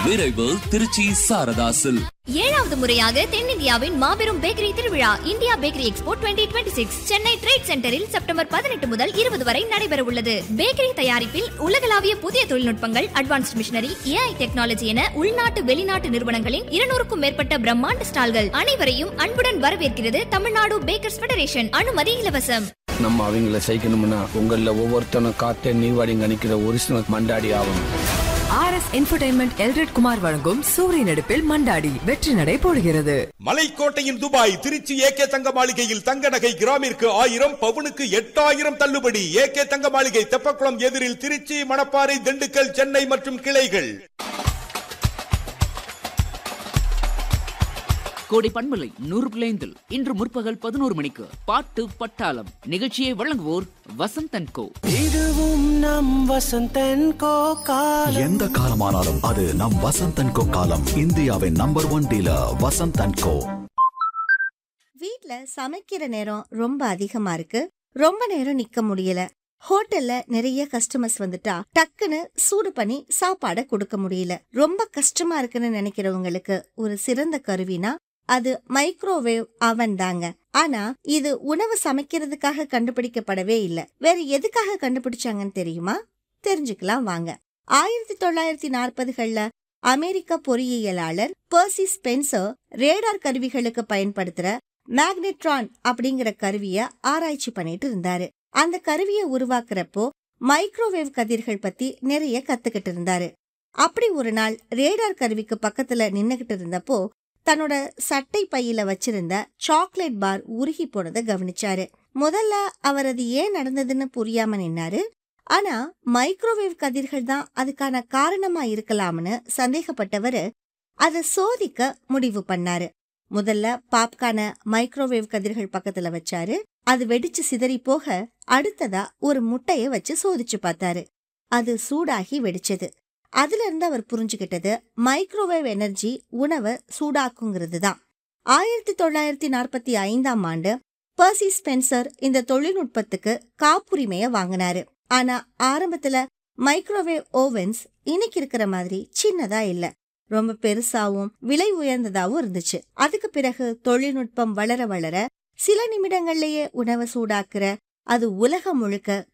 விரைவு திருச்சி சாரதாசில் ஏழாவது முறையாக தென்னிந்தியாவின் மாபெரும் பேக்கரி திருவிழா India bakery expo 2026 Chennai trade சென்டரில் செப்டம்பர் பதினெட்டு முதல் இருபது வரை நடைபெற உள்ளது பேக்கரி தயாரிப்பில் உலகளாவிய புதிய தொழில்நுட்பங்கள் அட்வான்ஸ்ட் மிஷினரி ஏஐ டெக்னாலஜி என உள்நாட்டு வெளிநாட்டு நிறுவனங்களின் இருநூறுக்கும் மேற்பட்ட பிரம்மாண்ட ஸ்டால்கள் அனைவரையும் அன்புடன் வரவேற்கிறது தமிழ்நாடு பேக்கர்ஸ் ஃபெடரேஷன் அனுமதி இலவசம் நம்ம அவங்கள சைக்கணும்னா உங்கள ஒவ்வொருத்தனும் காத்தே நீவாடிங்க நிக்கிற ஒரிஜினல் மண்டாடி ஆகணும் R S entertainment Elred Kumar வழங்கும் சூரிய நடிப்பில் மண்டாடி வெற்றி நடை போடுகிறது மலைக்கோட்டையின் துபாய் திருச்சி ஏகே தங்க மாளிகையில் தங்க நகை கிராமிற்கு ஆயிரம் பவுனுக்கு எட்டாயிரம் தள்ளுபடி ஏகே தங்க மாளிகை தெப்பக்குளம் எதிரில் திருச்சி மணப்பாறை திண்டுக்கல் சென்னை மற்றும் கிளைகள் கோடை பண்பலை நூறு பிள்ளைந்தில் இன்று முற்பகல் பதினோரு மணிக்கு பாட்டு பட்டாளம் நிகழ்ச்சியை வழங்குவோர் வசந்தன் கோ இதுவும் நம் வசந்தன் கோ காலம் எந்த காலமானாலும் அது நம் வசந்த் அண்ட் கோ காலம் இந்தியாவின் number one dealer Vasanth and co வீட்ல சமைக்கிற நேரம் ரொம்ப அதிகமா இருக்கு ரொம்ப நேரம் நிக்க முடியல ஹோட்டல்ல நிறைய கஸ்டமர்ஸ் வந்துட்டா டக்குன்னு சூடு பண்ணி சாப்பாட கொடுக்க முடியல ரொம்ப கஷ்டமா இருக்குன்னு நினைக்கிறவங்களுக்கு ஒரு சிறந்த கருவினா அது மைக்ரோவேவ் அவன் தாங்க ஆனா இது உணவு சமைக்கிறதுக்காக கண்டுபிடிக்கப்படவே இல்ல வேற எதுக்காக கண்டுபிடிச்சாங்கன்னு தெரியுமா தெரிஞ்சுக்கலாம் வாங்க ஆயிரத்தி தொள்ளாயிரத்தி நாற்பதுகள்ல அமெரிக்க பொறியியலாளர் பர்சி ஸ்பென்சர் ரேடார் கருவிகளுக்கு பயன்படுத்துற மேக்னெட்ரான் அப்படிங்கிற கருவிய ஆராய்ச்சி பண்ணிட்டு இருந்தாரு அந்த கருவியை உருவாக்குறப்போ மைக்ரோவேவ் கதிர்கள் பத்தி நிறைய கத்துக்கிட்டு இருந்தாரு அப்படி ஒரு நாள் ரேடார் கருவிக்கு பக்கத்துல நின்னுகிட்டு இருந்தப்போ தன்னோட சட்டை பையில வச்சிருந்த சாக்லேட் பார் உருகி போனதை கவனிச்சாரு முதல்ல அவர் அது ஏன் நடந்ததுன்னு புரியாம நின்னாரு ஆனா மைக்ரோவேவ் கதிர்கள் தான் அதுக்கான காரணமா இருக்கலாம்னு சந்தேகப்பட்டவரு அதை சோதிக்க முடிவு பண்ணாரு முதல்ல பாப்கான மைக்ரோவேவ் கதிர்கள் பக்கத்துல வச்சாரு அது வெடிச்சு சிதறி போக அடுத்ததா ஒரு முட்டைய வச்சு சோதிச்சு பார்த்தாரு அது சூடாகி வெடிச்சது அதுல இருந்து அவர் புரிஞ்சுகிட்டது மைக்ரோவேவ் எனர்ஜி உணவை சூடாக்குங்கிறது தான் ஆயிரத்தி தொள்ளாயிரத்தி நாற்பத்தி ஐந்தாம் ஆண்டு பர்சி ஸ்பென்சர் இந்த தொழில்நுட்பத்துக்கு காப்புரிமைய வாங்கினாரு ஆனா ஆரம்பத்துல மைக்ரோவேவ் ஓவன்ஸ் இன்னைக்கு இருக்கிற மாதிரி சின்னதா இல்ல ரொம்ப பெருசாவும் விலை உயர்ந்ததாவும் இருந்துச்சு அதுக்கு பிறகு தொழில்நுட்பம் வளர வளர சில நிமிடங்கள்லயே உணவை சூடாக்குற அது உலகம் முழுக்க